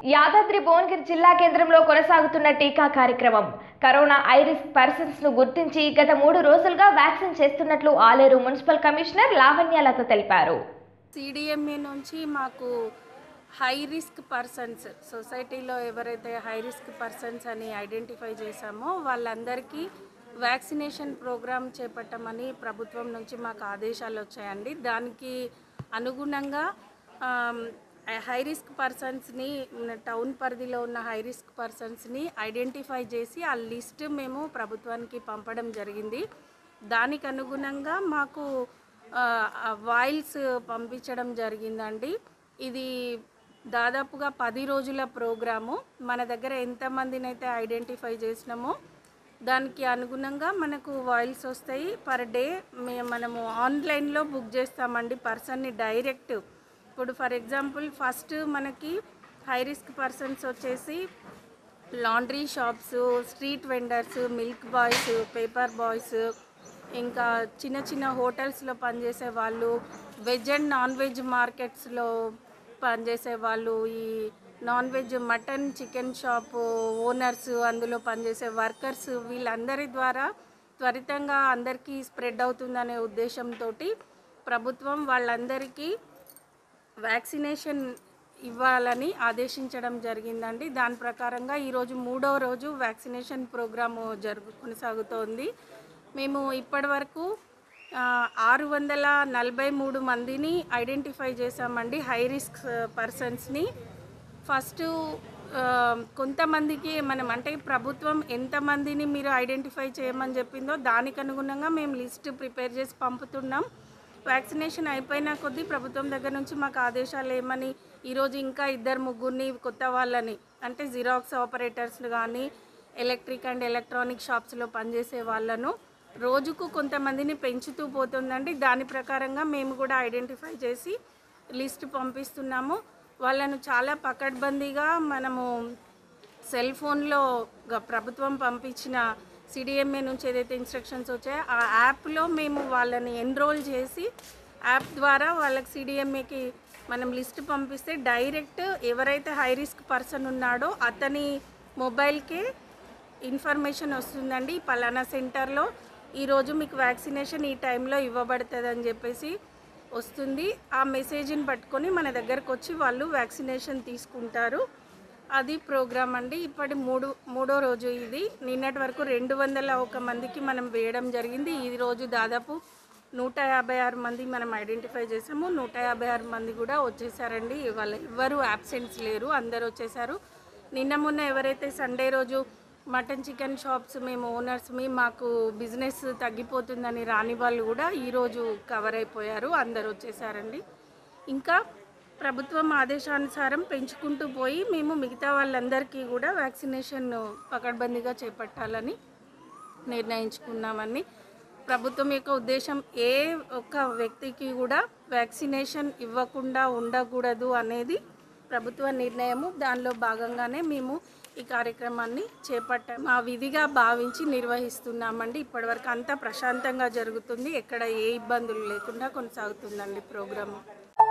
యాదాద్రి భువనగిరి జిల్లా కేంద్రంలో కొనసాగుతున్న టీకా కార్యక్రమం కరోనా ఐరిస్ పర్సన్స్ ను గుర్తించి గత మూడు రోజులుగా వ్యాక్సిన్ చేస్తున్నట్లు ఆలేరు మున్సిపల్ కమిషనర్ లావణ్యలత తెలిపారు సిడిఎంఏ నుంచి మాకు హై రిస్క్ పర్సన్స్ సొసైటీలో ఎవరైతే హై రిస్క్ పర్సన్స్ అని ఐడెంటిఫై చేశామో వాళ్ళందరికీ వ్యాక్సినేషన్ ప్రోగ్రామ్ చేపట్టమని ప్రభుత్వం నుంచి మాకు ఆదేశాలు వచ్చాయండి దానికి అనుగుణంగా హై రిస్క్ పర్సన్స్ని టౌన్ పరిధిలో ఉన్న హై రిస్క్ పర్సన్స్ని ఐడెంటిఫై చేసి ఆ లిస్ట్ మేము ప్రభుత్వానికి పంపడం జరిగింది దానికి అనుగుణంగా మాకు వాయిల్స్ పంపించడం జరిగిందండి ఇది దాదాపుగా పది రోజుల ప్రోగ్రాము మన దగ్గర ఎంతమందిని అయితే ఐడెంటిఫై చేసినామో దానికి అనుగుణంగా మనకు వాయిల్స్ వస్తాయి పర్ డే మే మనము ఆన్లైన్లో బుక్ చేస్తామండి పర్సన్ని డైరెక్ట్ ఇప్పుడు ఫర్ ఎగ్జాంపుల్ ఫస్ట్ మనకి హై రిస్క్ పర్సన్స్ వచ్చేసి laundry shops street vendors milk boys paper boys ఇంకా చిన్న చిన్న హోటల్స్లో పనిచేసే వాళ్ళు వెజ్ అండ్ నాన్ వెజ్ మార్కెట్స్లో పనిచేసే వాళ్ళు ఈ non veg mutton chicken shop owners అందులో పనిచేసే వర్కర్స్ వీళ్ళందరి ద్వారా త్వరితంగా అందరికీ స్ప్రెడ్ అవుతుందనే ఉద్దేశంతో ప్రభుత్వం వాళ్ళందరికీ వ్యాక్సినేషన్ ఇవ్వాలని ఆదేశించడం జరిగిందండి దాని ప్రకారంగా ఈరోజు మూడో రోజు వ్యాక్సినేషన్ ప్రోగ్రాము జరుగు కొనసాగుతోంది మేము ఇప్పటి వరకు ఆరు వందల నలభై మూడు మందిని ఐడెంటిఫై చేశామండి హై రిస్క్ పర్సన్స్ని ఫస్ట్ ఆ, కొంతమందికి మనం అంటే ప్రభుత్వం ఎంతమందిని మీరు ఐడెంటిఫై చేయమని చెప్పిందో దానికి అనుగుణంగా మేము లిస్ట్ ప్రిపేర్ చేసి పంపుతున్నాం వ్యాక్సినేషన్ అయిపోయిన కొద్దీ ప్రభుత్వం దగ్గర నుంచి మాకు ఆదేశాలు ఏమని ఈరోజు ఇంకా ఇద్దరు ముగ్గురిని కొత్త వాళ్ళని అంటే జిరాక్స్ ఆపరేటర్స్ కానీ ఎలక్ట్రిక్ అండ్ ఎలక్ట్రానిక్ షాప్స్లో పనిచేసే వాళ్ళను రోజుకు కొంతమందిని పెంచుతూ పోతుందండి దాని ప్రకారంగా మేము కూడా ఐడెంటిఫై చేసి లిస్ట్ పంపిస్తున్నాము వాళ్ళను చాలా పకడ్బందీగా మనము సెల్ ఫోన్లో గ- ప్రభుత్వం పంపించిన సిడిఎంఏ నుంచి ఏదైతే ఇన్స్ట్రక్షన్స్ వచ్చాయో ఆ యాప్లో మేము వాళ్ళని ఎన్రోల్ చేసి యాప్ ద్వారా వాళ్ళకి సిడిఎంఏకి మనం లిస్ట్ పంపిస్తే డైరెక్ట్ ఎవరైతే హై రిస్క్ పర్సన్ ఉన్నాడో అతని మొబైల్కే ఇన్ఫర్మేషన్ వస్తుందండి ఈ పలానా సెంటర్లో ఈరోజు మీకు వ్యాక్సినేషన్ ఈ టైంలో ఇవ్వబడుతుంది అని చెప్పేసి వస్తుంది ఆ మెసేజ్ని పట్టుకొని మన దగ్గరకు వచ్చి వాళ్ళు వ్యాక్సినేషన్ తీసుకుంటారు అది ప్రోగ్రామ్ అండి ఇప్పటి మూడు మూడో రోజు ఇది నిన్నటి వరకు రెండు వందల ఒక మందికి మనం వేయడం జరిగింది ఈ రోజు దాదాపు నూట యాభై ఆరు మంది మనం ఐడెంటిఫై చేసాము నూట యాభై ఆరు మంది కూడా వచ్చేసారండి వాళ్ళ ఎవ్వరు అబ్సెంట్స్ లేరు అందరు వచ్చేసారు నిన్న మొన్న ఎవరైతే సండే రోజు మటన్ చికెన్ షాప్స్ మేము ఓనర్స్ మీ మాకు బిజినెస్ తగ్గిపోతుందని రాని వాళ్ళు కూడా ఈరోజు కవర్ అయిపోయారు అందరు వచ్చేసారండి ఇంకా ప్రభుత్వం ఆదేశానుసారం పెంచుకుంటూ పోయి మేము మిగతా వాళ్ళందరికీ కూడా వ్యాక్సినేషన్ పకడ్బందీగా చేపట్టాలని నిర్ణయించుకున్నామని ప్రభుత్వం యొక్క ఉద్దేశం ఏ ఒక్క వ్యక్తికి కూడా వ్యాక్సినేషన్ ఇవ్వకుండా ఉండకూడదు అనేది ప్రభుత్వ నిర్ణయము దానిలో భాగంగానే మేము ఈ కార్యక్రమాన్ని చేపట్టాము మా విధిగా భావించి నిర్వహిస్తున్నామండి ఇప్పటివరకు అంతా ప్రశాంతంగా జరుగుతుంది ఎక్కడ ఏ ఇబ్బందులు లేకుండా కొనసాగుతుందండి ప్రోగ్రాము